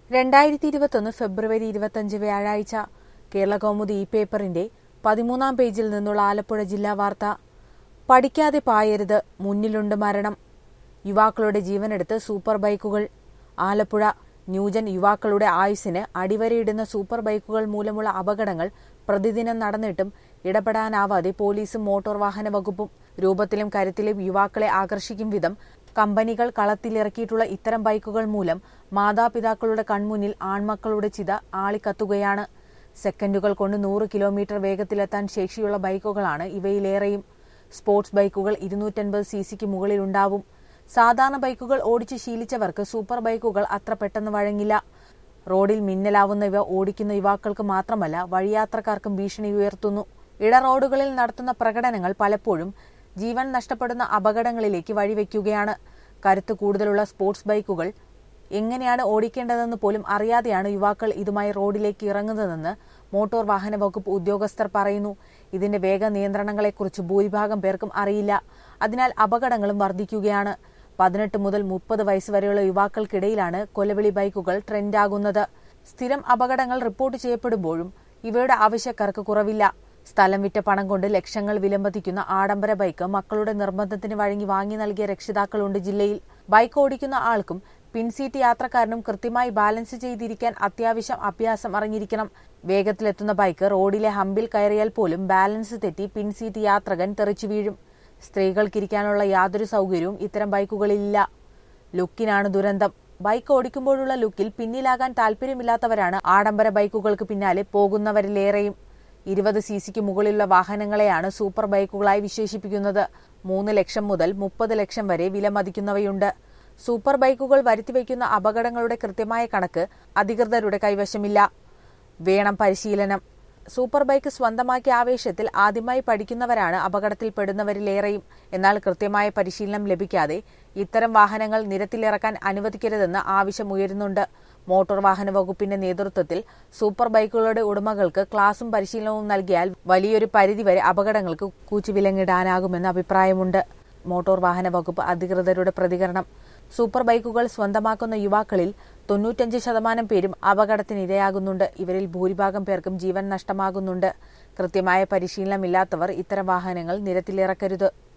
രണ്ടായിരത്തി ഇരുപത്തൊന്ന് ഫെബ്രുവരി ഇരുപത്തഞ്ച് വ്യാഴാഴ്ച കേരള കൗമുദി ഈ പേപ്പറിന്റെ പതിമൂന്നാം പേജിൽ നിന്നുള്ള ആലപ്പുഴ ജില്ലാ വാർത്ത പഠിക്കാതെ പായരുത് മുന്നിലുണ്ട് മരണം യുവാക്കളുടെ ജീവനെടുത്ത് സൂപ്പർ ബൈക്കുകൾ ആലപ്പുഴ ന്യൂജൻ യുവാക്കളുടെ ആയുസ്സിന് അടിവരയിടുന്ന സൂപ്പർ ബൈക്കുകൾ മൂലമുള്ള അപകടങ്ങൾ പ്രതിദിനം നടന്നിട്ടും ഇടപെടാനാവാതെ പോലീസും മോട്ടോർ വാഹന വകുപ്പും രൂപത്തിലും കരുത്തിലും യുവാക്കളെ ആകർഷിക്കും വിധം കമ്പനികൾ കളത്തിലിറക്കിയിട്ടുള്ള ഇത്തരം ബൈക്കുകൾ മൂലം മാതാപിതാക്കളുടെ കൺമുന്നിൽ ആൺമക്കളുടെ ചിത ആളിക്കത്തുകയാണ് സെക്കൻഡുകൾ കൊണ്ട് നൂറ് കിലോമീറ്റർ വേഗത്തിലെത്താൻ ശേഷിയുള്ള ബൈക്കുകളാണ് ഇവയിലേറെയും സ്പോർട്സ് ബൈക്കുകൾ ഇരുന്നൂറ്റൻപത് സി സിക്ക് മുകളിലുണ്ടാവും സാധാരണ ബൈക്കുകൾ ഓടിച്ച് ശീലിച്ചവർക്ക് സൂപ്പർ ബൈക്കുകൾ അത്ര പെട്ടെന്ന് വഴങ്ങില്ല റോഡിൽ മിന്നലാവുന്ന ഇവ ഓടിക്കുന്ന യുവാക്കൾക്ക് മാത്രമല്ല വഴിയാത്രക്കാർക്കും ഭീഷണി ഉയർത്തുന്നു ഇട റോഡുകളിൽ നടത്തുന്ന പ്രകടനങ്ങൾ പലപ്പോഴും ജീവൻ നഷ്ടപ്പെടുന്ന അപകടങ്ങളിലേക്ക് വഴിവെക്കുകയാണ് കരുത്ത് കൂടുതലുള്ള സ്പോർട്സ് ബൈക്കുകൾ എങ്ങനെയാണ് ഓടിക്കേണ്ടതെന്ന് പോലും അറിയാതെയാണ് യുവാക്കൾ ഇതുമായി റോഡിലേക്ക് ഇറങ്ങുന്നതെന്ന് മോട്ടോർ വാഹന വകുപ്പ് ഉദ്യോഗസ്ഥർ പറയുന്നു ഇതിന്റെ വേഗ നിയന്ത്രണങ്ങളെക്കുറിച്ച് ഭൂരിഭാഗം പേർക്കും അറിയില്ല അതിനാൽ അപകടങ്ങളും വർദ്ധിക്കുകയാണ് പതിനെട്ട് മുതൽ മുപ്പത് വയസ്സ് വരെയുള്ള യുവാക്കൾക്കിടയിലാണ് കൊലവിളി ബൈക്കുകൾ ട്രെൻഡാകുന്നത് സ്ഥിരം അപകടങ്ങൾ റിപ്പോർട്ട് ചെയ്യപ്പെടുമ്പോഴും ഇവയുടെ ആവശ്യക്കാർക്ക് കുറവില്ല സ്ഥലം വിറ്റ പണം കൊണ്ട് ലക്ഷങ്ങൾ വിലമതിക്കുന്ന ആഡംബര ബൈക്ക് മക്കളുടെ നിർബന്ധത്തിന് വഴങ്ങി വാങ്ങി നൽകിയ രക്ഷിതാക്കളുണ്ട് ജില്ലയിൽ ബൈക്ക് ഓടിക്കുന്ന ആൾക്കും പിൻസീറ്റ് യാത്രക്കാരനും കൃത്യമായി ബാലൻസ് ചെയ്തിരിക്കാൻ അത്യാവശ്യം അഭ്യാസം അറിഞ്ഞിരിക്കണം വേഗത്തിലെത്തുന്ന ബൈക്ക് റോഡിലെ ഹമ്പിൽ കയറിയാൽ പോലും ബാലൻസ് തെറ്റി പിൻസീറ്റ് യാത്രകൻ തെറിച്ചു വീഴും സ്ത്രീകൾക്കിരിക്കാനുള്ള യാതൊരു സൗകര്യവും ഇത്തരം ബൈക്കുകളിലില്ല ലുക്കിനാണ് ദുരന്തം ബൈക്ക് ഓടിക്കുമ്പോഴുള്ള ലുക്കിൽ പിന്നിലാകാൻ താല്പര്യമില്ലാത്തവരാണ് ആഡംബര ബൈക്കുകൾക്ക് പിന്നാലെ പോകുന്നവരിലേറെയും ഇരുപത് സി സിക്ക് മുകളിലുള്ള വാഹനങ്ങളെയാണ് സൂപ്പർ ബൈക്കുകളായി വിശേഷിപ്പിക്കുന്നത് മൂന്ന് ലക്ഷം മുതൽ മുപ്പത് ലക്ഷം വരെ വില മതിക്കുന്നവയുണ്ട് സൂപ്പർ ബൈക്കുകൾ വരുത്തിവെക്കുന്ന അപകടങ്ങളുടെ കൃത്യമായ കണക്ക് അധികൃതരുടെ കൈവശമില്ല വേണം പരിശീലനം സൂപ്പർ ബൈക്ക് സ്വന്തമാക്കിയ ആവേശത്തിൽ ആദ്യമായി പഠിക്കുന്നവരാണ് അപകടത്തിൽപ്പെടുന്നവരിലേറെയും എന്നാൽ കൃത്യമായ പരിശീലനം ലഭിക്കാതെ ഇത്തരം വാഹനങ്ങൾ നിരത്തിലിറക്കാൻ അനുവദിക്കരുതെന്ന് ആവശ്യം ഉയരുന്നുണ്ട് മോട്ടോർ വാഹന വകുപ്പിന്റെ നേതൃത്വത്തിൽ സൂപ്പർ ബൈക്കുകളുടെ ഉടമകൾക്ക് ക്ലാസും പരിശീലനവും നൽകിയാൽ വലിയൊരു പരിധിവരെ അപകടങ്ങൾക്ക് കൂച്ചുവിലങ്ങിടാനാകുമെന്ന് അഭിപ്രായമുണ്ട് മോട്ടോർ വാഹന വകുപ്പ് അധികൃതരുടെ പ്രതികരണം സൂപ്പർ ബൈക്കുകൾ സ്വന്തമാക്കുന്ന യുവാക്കളിൽ തൊണ്ണൂറ്റഞ്ച് ശതമാനം പേരും അപകടത്തിനിരയാകുന്നുണ്ട് ഇവരിൽ ഭൂരിഭാഗം പേർക്കും ജീവൻ നഷ്ടമാകുന്നുണ്ട് കൃത്യമായ പരിശീലനമില്ലാത്തവർ ഇത്തരം വാഹനങ്ങൾ നിരത്തിലിറക്കരുത്